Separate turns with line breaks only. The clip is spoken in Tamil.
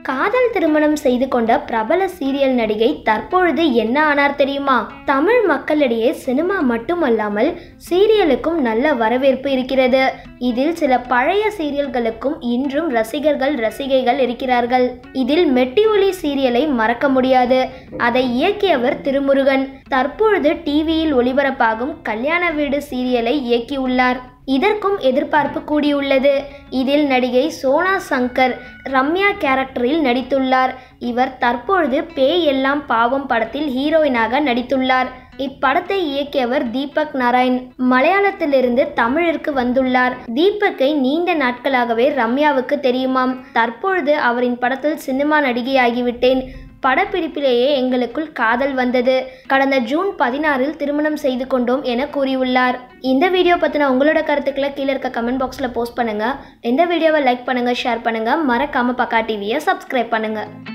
காதல் திருமணம் செய்து கொண்ட பிரபல சீரியல் நடிகை தற்பொழுது என்ன ஆனார் தெரியுமா தமிழ் மக்களிடையே சினிமா மட்டுமல்லாமல் சீரியலுக்கும் நல்ல வரவேற்பு இருக்கிறது இதில் சில பழைய சீரியல்களுக்கும் இன்றும் ரசிகர்கள் ரசிகைகள் இருக்கிறார்கள் இதில் மெட்டி ஒலி சீரியலை மறக்க முடியாது அதை இயக்கியவர் திருமுருகன் தற்பொழுது டிவியில் ஒளிபரப்பாகும் கல்யாண வீடு சீரியலை இயக்கியுள்ளார் இதற்கும் எதிர்பார்ப்பு கூடியுள்ளது இதில் நடிகை சோனா சங்கர் ரம்யா கேரக்டரில் நடித்துள்ளார் இவர் தற்பொழுது பேய் எல்லாம் பாவம் படத்தில் ஹீரோயினாக நடித்துள்ளார் இப்படத்தை இயக்கியவர் தீபக் நாராயண் மலையாளத்திலிருந்து தமிழிற்கு வந்துள்ளார் தீபக்கை நீண்ட நாட்களாகவே ரம்யாவுக்கு தெரியுமாம் தற்பொழுது அவரின் படத்தில் சினிமா நடிகையாகிவிட்டேன் படப்பிடிப்பிலேயே எங்களுக்குள் காதல் வந்தது கடந்த ஜூன் பதினாறில் திருமணம் செய்து கொண்டோம் என கூறியுள்ளார் இந்த வீடியோ பற்றின உங்களோட கருத்துக்களை கீழே இருக்க கமெண்ட் பாக்ஸில் போஸ்ட் பண்ணுங்கள் இந்த வீடியோவை லைக் பண்ணுங்கள் ஷேர் பண்ணுங்கள் மறக்காமல் பக்கா டிவியை சப்ஸ்கிரைப் பண்ணுங்கள்